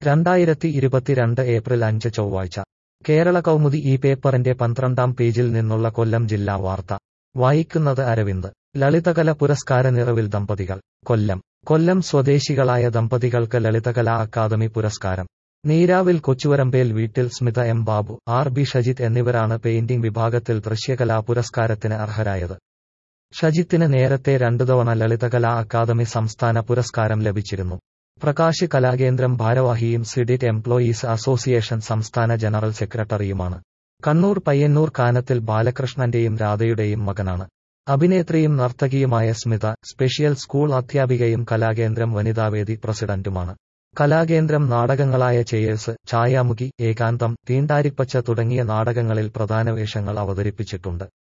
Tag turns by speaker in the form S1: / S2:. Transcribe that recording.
S1: രണ്ടായിരത്തി ഇരുപത്തിരണ്ട് ഏപ്രിൽ അഞ്ച് ചൊവ്വാഴ്ച കേരള കൗമുദി ഈ പേപ്പറിന്റെ പന്ത്രണ്ടാം പേജിൽ നിന്നുള്ള കൊല്ലം ജില്ലാ വാർത്ത വായിക്കുന്നത് അരവിന്ദ് ലളിതകല പുരസ്കാര നിറവിൽ ദമ്പതികൾ കൊല്ലം കൊല്ലം സ്വദേശികളായ ദമ്പതികൾക്ക് ലളിതകലാ അക്കാദമി പുരസ്കാരം നീരാവിൽ കൊച്ചുവരമ്പേൽ വീട്ടിൽ Smitha M Babu R B Shajith എന്നിവരാണ് പെയിന്റിംഗ് വിഭാഗത്തിൽ ദൃശ്യകലാ പുരസ്കാരത്തിന് അർഹരായത് ഷജിത്തിന് നേരത്തെ രണ്ടു തവണ ലളിതകലാ അക്കാദമി സംസ്ഥാന പുരസ്കാരം ലഭിച്ചിരുന്നു പ്രകാശ് കലാകേന്ദ്രം ഭാരവാഹിയും സിഡിറ്റ് എംപ്ലോയീസ് അസോസിയേഷൻ സംസ്ഥാന ജനറൽ സെക്രട്ടറിയുമാണ് കണ്ണൂർ പയ്യന്നൂർ കാനത്തിൽ ബാലകൃഷ്ണന്റെയും രാധയുടെയും മകനാണ് അഭിനേത്രിയും നർത്തകിയുമായ സ്മിത സ്പെഷ്യൽ സ്കൂൾ അധ്യാപികയും കലാകേന്ദ്രം വനിതാവേദി പ്രസിഡന്റുമാണ് കലാകേന്ദ്രം നാടകങ്ങളായ ചെയ്യേഴ്സ് ഛായാമുഖി ഏകാന്തം തീണ്ടാരിപ്പച്ച തുടങ്ങിയ നാടകങ്ങളിൽ പ്രധാന വേഷങ്ങൾ അവതരിപ്പിച്ചിട്ടുണ്ട്